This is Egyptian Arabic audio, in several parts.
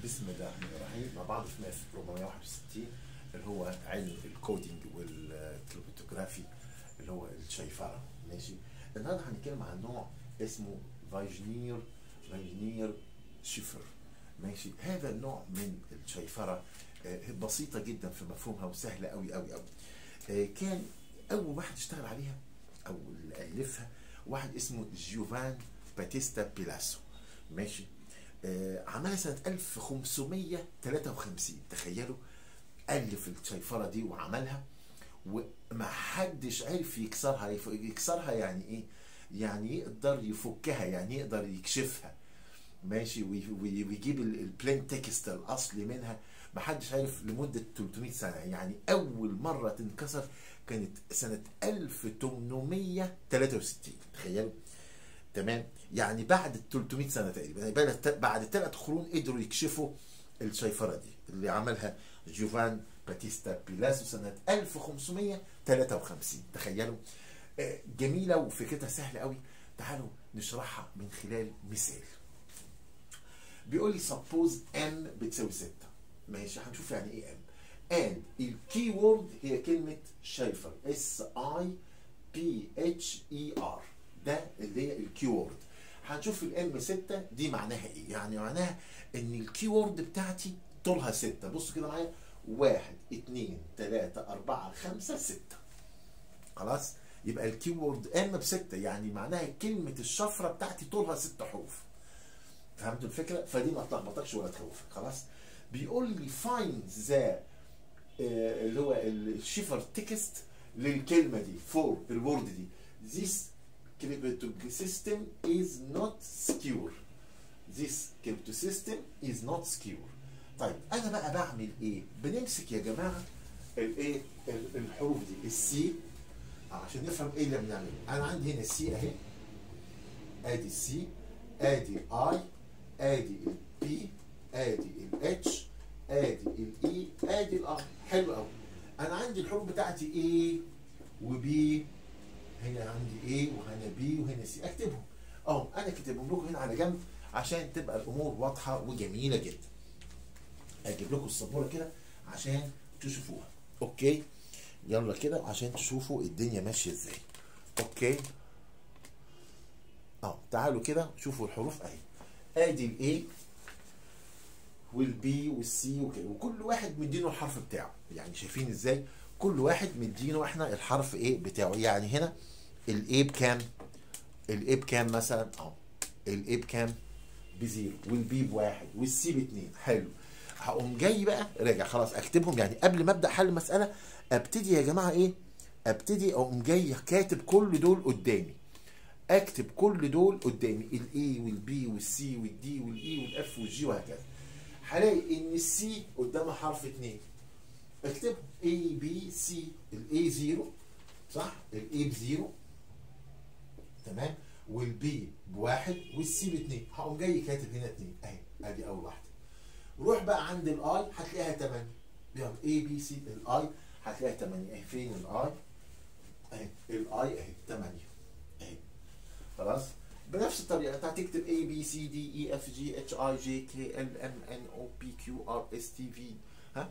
بسم الله الرحمن الرحيم مع بعض في ماث 461 اللي هو علم الكودينج والكريبتوغرافي اللي هو الشيفرة ماشي النهارده هنتكلم عن نوع اسمه فايجنير فايجنير شيفر ماشي هذا النوع من الشيفرة آه، بسيطة جدا في مفهومها وسهلة قوي قوي قوي آه، كان أول واحد اشتغل عليها أو اللي ألفها واحد اسمه جيوفان باتيستا بيلاسو ماشي آه، عملها سنة 1553 تخيلوا ألف الشيفرة دي وعملها وما حدش عرف يكسرها يف- يكسرها يعني إيه؟ يعني يقدر يفكها يعني يقدر يكشفها ماشي وي- وي- ويجيب ال- البلين تكست الأصلي منها ما حدش عارف لمدة 300 سنة يعني أول مرة تنكسر كانت سنة 1863 تخيلوا تمام يعني بعد ال 300 سنه تقريبا يعني بعد بعد ثلاث قرون قدروا يكشفوا الشيفره دي اللي عملها جوفان باتيستا بيلاسو سنه 1553 تخيلوا آه، جميله وفكرتها سهله قوي تعالوا نشرحها من خلال مثال بيقول لي سبوز ان بتساوي 6 ماشي هنشوف يعني ايه ان ان الكي وورد هي كلمه شايفر اس اي بي اتش اي ار ده اللي هي الكي وورد هنشوف الام 6 دي معناها ايه يعني معناها ان الكي وورد بتاعتي طولها 6 بص كده معايا 1 2 3 4 5 6 خلاص يبقى الكي وورد ام بستة يعني معناها كلمة الشفرة بتاعتي طولها ست حروف فهمتوا الفكرة؟ فدي ما تلخبطكش ولا تخوفك خلاص بيقول لي فايند ذا اللي هو الشيفر تكست للكلمة دي فور الورد دي this cryptographic system is not secure this crypto system is not secure طيب انا بقى بعمل ايه بنمسك يا جماعه الايه ال- الحروف دي السي عشان نفهم ايه اللي بنعمله انا عندي هنا السي اهي ادي السي ادي اي ادي البي ادي الاتش ادي الاي ادي الار حلو قوي انا عندي الحروف بتاعتي ايه وبي هنا عندي ايه وهنا بي وهنا سي اكتبهم اهو انا كاتبهم لكم هنا على جنب عشان تبقى الامور واضحه وجميله جدا اجيب لكم السبوره كده عشان تشوفوها اوكي يلا كده عشان تشوفوا الدنيا ماشيه ازاي اوكي اه تعالوا كده شوفوا الحروف اهي ادي الاي والبي والسي وكده وكل واحد مدينه الحرف بتاعه يعني شايفين ازاي كل واحد مدينه احنا الحرف ايه بتاعه يعني هنا الاي بكام الاي بكام مثلا اهو الاي بكام بزيرو والبي بواحد والسي باتنين حلو هقوم جاي بقى راجع خلاص اكتبهم يعني قبل ما ابدا حل المساله ابتدي يا جماعه ايه ابتدي اقوم جاي كاتب كل دول قدامي اكتب كل دول قدامي الاي والبي والسي والدي والاي والاف والجي وهكذا هلاقي ان السي قدامها حرف اتنين اكتبهم اي بي سي الاي زيرو صح الاي بزيرو تمام والبي بواحد والسي باتنين هقوم جاي كاتب هنا اتنين اهي ادي اول واحده روح بقى عند الاي هتلاقيها 8 يلا اي بي سي الاي هتلاقيها 8 اهي فين الاي اهي الاي اهي 8 اهي خلاص بنفس الطريقه انت هتكتب A B C D E F G H I J K L M N O P Q R S T V ها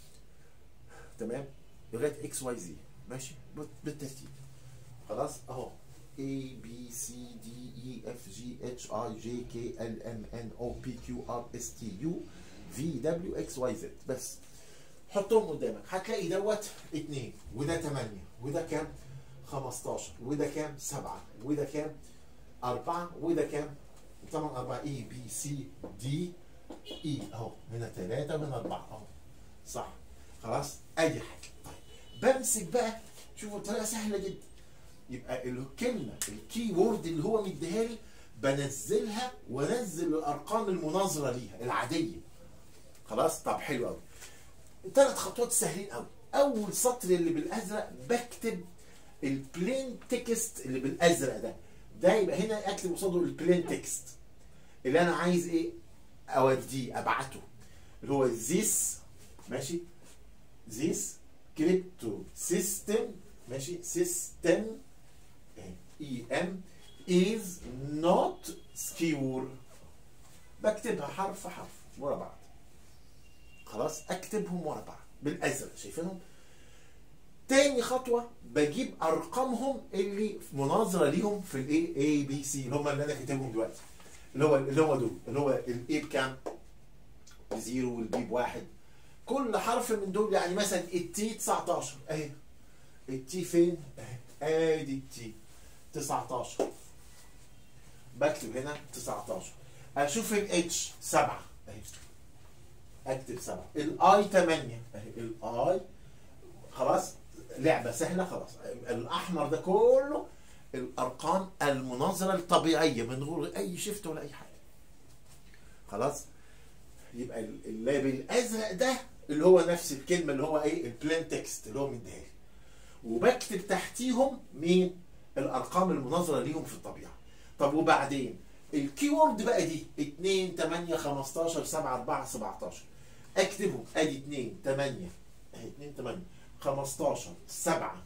تمام لغايه اكس واي زي ماشي بت- بالترتيب خلاص اهو A B C D E F G H I J K L M N O P Q R S T U V W X Y Z بس حطهم قدامك هتلاقي دوت اتنين وده تمانية وده كام؟ 15 وده كام؟ سبعة وده كام؟ أربعة وده كام؟ طبعا أربعة إي بي سي دي إي أهو هنا ثلاثة وهنا أربعة أهو صح خلاص أدي حاجة طيب بمسك بقى شوفوا الطريقة سهلة جدا يبقى الكلمة الكي وورد اللي هو مديها لي بنزلها وانزل الأرقام المناظرة ليها العادية خلاص طب حلو قوي ثلاث خطوات سهلين قوي اول سطر اللي بالازرق بكتب البلين تكست اللي بالازرق ده ده يبقى هنا اكتب قصاده البلين تكست اللي انا عايز ايه اوديه ابعته اللي هو this ماشي this crypto system ماشي system اي ام is not secure بكتبها حرف حرف ورا بعض خلاص اكتبهم ورا بعض بالازرق شايفينهم تاني خطوه بجيب ارقامهم اللي مناظره ليهم في الايه اي بي سي اللي هم اللي انا كاتبهم دلوقتي اللي هو اللي هو دول اللي هو الاي بكام بزيرو والبي بواحد كل حرف من دول يعني مثلا التي 19 اهي التي فين؟ اهي ادي التي 19 بكتب هنا 19 اشوف الاتش 7 اهي اكتب 7 الاي 8 اهي الاي خلاص لعبه سهله خلاص الاحمر ده كله الارقام المناظره الطبيعيه من غير اي شيفت ولا اي حاجه خلاص يبقى الليبل الازرق ده اللي هو نفس الكلمه اللي هو ايه البلان تكست اللي هو مديها لي وبكتب تحتيهم مين الارقام المناظره ليهم في الطبيعه طب وبعدين الكيورد بقى دي 2 8 15 7 4 17 اكتبهم ادي 2 8 اهي 2 8 15 7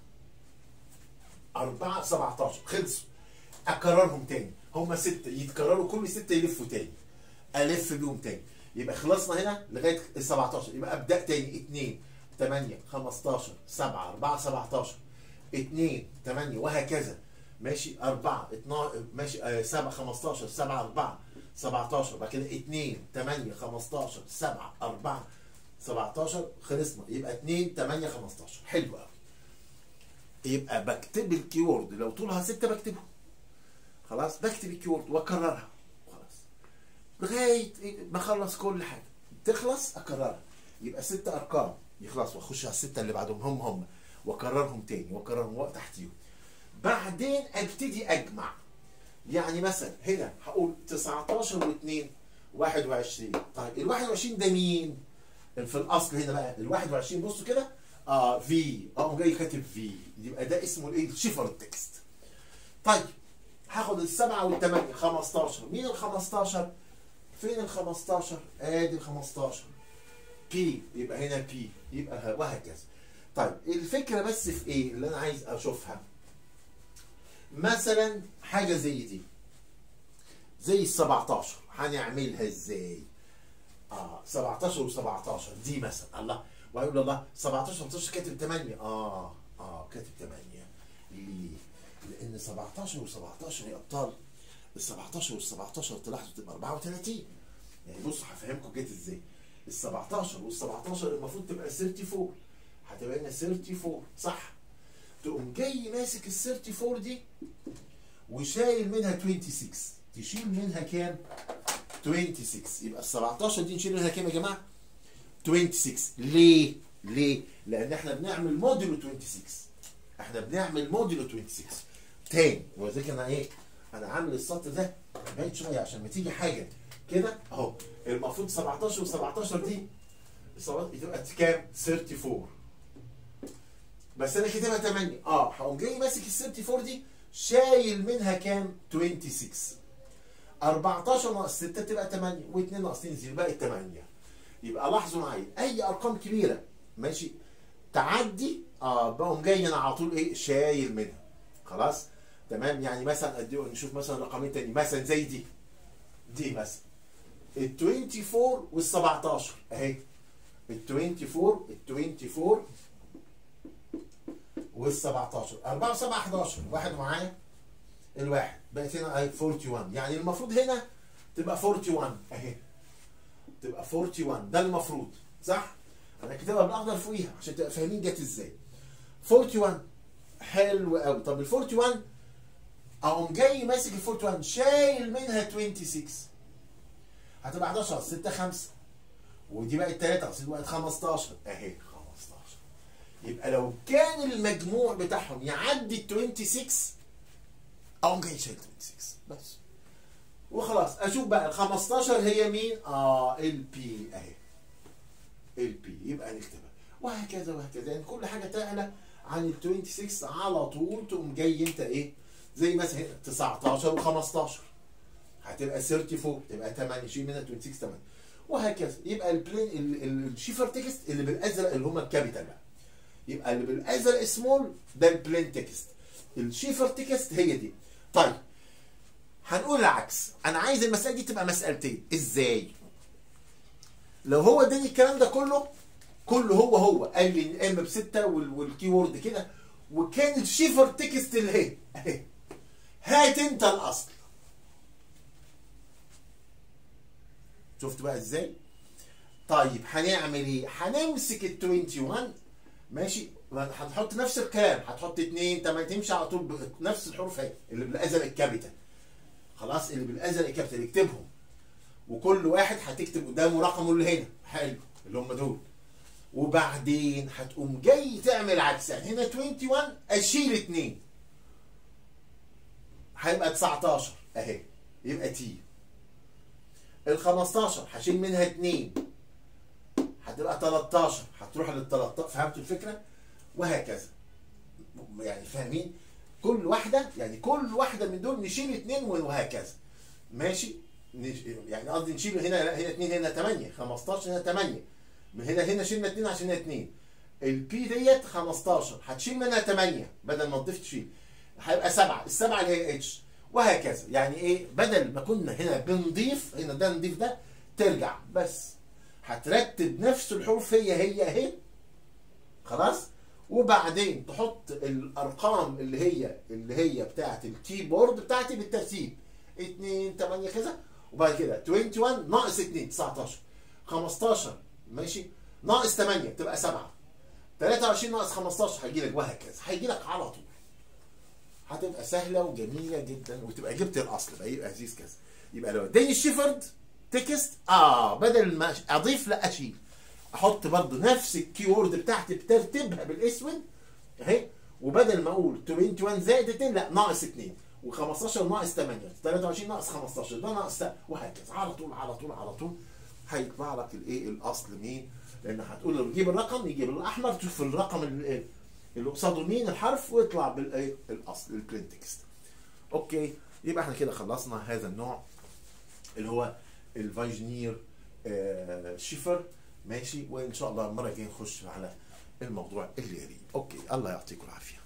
4 17 خلصوا اكررهم تاني هم ستة يتكرروا كل ستة يلفوا تاني الف بيهم تاني يبقى خلصنا هنا لغايه ال 17 يبقى ابدا تاني 2 8 15 7 4 17 2 8 وهكذا ماشي 4 12 ماشي آه 7 15 7 4 17 بعد كده 2 8 15 7 4 17 خلصنا يبقى 2 8 15 حلو قوي يبقى بكتب الكيورد لو طولها 6 بكتبه خلاص بكتب الكيورد واكررها خلاص لغايه ما اخلص كل حاجه تخلص اكررها يبقى ست ارقام يخلص واخش على السته اللي بعدهم هم هم واكررهم تاني واكررهم تحتيهم بعدين ابتدي اجمع يعني مثلا هنا هقول 19 و2 21 طيب ال 21 ده مين؟ في الاصل هنا بقى ال 21 بصوا كده اه في اقوم جاي كاتب في يبقى ده اسمه الايه؟ الشيفر تكست طيب هاخد السبعه والثمانيه 15 مين ال 15 فين ال 15 ادي ال 15 بي يبقى هنا بي يبقى وهكذا طيب الفكره بس في ايه اللي انا عايز اشوفها مثلا حاجه زي دي زي ال 17 هنعملها ازاي اه 17 و17 دي مثلا الله وهيقول الله 17 17 كاتب 8 اه اه كاتب 8 ليه؟ لان 17 و17 يا ابطال ال 17 وال 17 تلاحظوا تبقى 34 يعني بصوا هفهمكم جت ازاي ال 17 وال 17 المفروض تبقى 34 هتبقى هنا 34 صح تقوم جاي ماسك ال 34 دي وشايل منها 26 تشيل منها كام؟ 26 يبقى ال 17 دي نشيل منها كام يا جماعه؟ 26 ليه؟ ليه؟ لان احنا بنعمل موديلو 26 احنا بنعمل موديلو 26 تاني ولذلك انا ايه؟ انا عامل السطر ده بعيد شويه عشان ما تيجي حاجه كده اهو المفروض 17 و17 دي تبقى كام؟ 34 بس انا كاتبها 8 اه هقوم جاي ماسك ال 34 دي شايل منها كام؟ 26 14 ناقص 6 تبقى 8 و2 ناقصين 0 بقت 8 يبقى لاحظوا معايا اي ارقام كبيره ماشي تعدي اه بقوم جاي انا على طول ايه شايل منها خلاص تمام يعني مثلا قد نشوف مثلا رقمين تاني مثلا زي دي دي مثلا ال 24 وال 17 اهي ال 24 ال 24 وال 17 4 7 11 واحد معايا الواحد بقت هنا اهي 41 يعني المفروض هنا تبقى 41 اهي تبقى 41 ده المفروض صح؟ انا كاتبها بالاخضر فوقيها عشان تبقى فاهمين جت ازاي 41 حلو قوي طب ال 41 اقوم جاي ماسك ال 41 شايل منها 26 هتبقى 11 6 5 ودي بقت 3 اصل بقت 15 اهي 15 يبقى لو كان المجموع بتاعهم يعدي ال 26 اقوم جاي شايل 26 بس وخلاص اشوف بقى ال 15 هي مين؟ اه البي اهي البي يبقى نكتبها وهكذا وهكذا يعني كل حاجه تعلى عن ال 26 على طول تقوم جاي انت ايه؟ زي مثلا هنا 19 و15 هتبقى 34 تبقى 8 شيل منها 26 8 وهكذا يبقى البلين الشيفر تكست اللي بالازرق اللي هم الكابيتال بقى يبقى اللي بالازرق سمول ده البلين تكست الشيفر تكست هي دي طيب هنقول العكس انا عايز المساله دي تبقى مسالتين ازاي لو هو اداني الكلام ده كله كله هو هو قال لي ام بستة وال- والكيورد كده وكان الشيفر تكست اللي هي اهي هات انت الاصل شفت بقى ازاي طيب هنعمل ايه هنمسك ال 21 ماشي هتحط نفس الكلام هتحط اتنين تمام تمشي على طول بنفس الحروف اهي اللي بالازرق الكابيتال خلاص اللي بالازرق الكابيتال اكتبهم وكل واحد هتكتب قدامه رقمه اللي هنا حلو اللي هم دول وبعدين هتقوم جاي تعمل عكس يعني هنا 21 اشيل 2 هيبقى 19 اهي يبقى تي ال 15 هشيل منها 2 هتبقى 13 هتروح لل 13 فهمتوا الفكره؟ وهكذا يعني فاهمين؟ كل واحده يعني كل واحده من دول نشيل اثنين وهكذا ماشي؟ نش... يعني قصدي نشيل هنا لا هنا 2 هنا 8 15 هنا 8 من هنا هنا شلنا 2 عشان هنا 2 البي ديت 15 هتشيل منها 8 بدل ما تضيف تشيل هيبقى 7 السبعه اللي هي اتش وهكذا يعني ايه بدل ما كنا هنا بنضيف هنا ده نضيف ده ترجع بس هترتب نفس الحروف هي هي اهي خلاص وبعدين تحط الارقام اللي هي اللي هي بتاعه الكيبورد بتاعتي بالترتيب 2 8 كذا وبعد كده 21 ناقص 2 19 15 ماشي ناقص 8 تبقى 7 23 ناقص 15 هيجي لك وهكذا هيجي لك على طول هتبقى سهله وجميله جدا وتبقى جبت الاصل بقى يبقى عزيز كذا يبقى لو اداني الشيفرد تكست اه بدل ما اضيف لا اشيل احط برضو نفس الكيورد بتاعتي بترتيبها بالاسود اهي وبدل ما اقول 21 زائد 2 لا ناقص 2 و15 ناقص 8 23 ناقص 15 ده ناقص ده وهكذا على طول على طول على طول هيطلع لك الايه الاصل مين لان هتقول له جيب الرقم يجيب الاحمر تشوف الرقم اللي اللي قصاده مين الحرف ويطلع بالايه الاصل البلين تكست اوكي يبقى احنا كده خلصنا هذا النوع اللي هو الفايجنير آه شيفر ماشي وان شاء الله المره الجايه نخش على الموضوع اللي يليه اوكي الله يعطيكم العافيه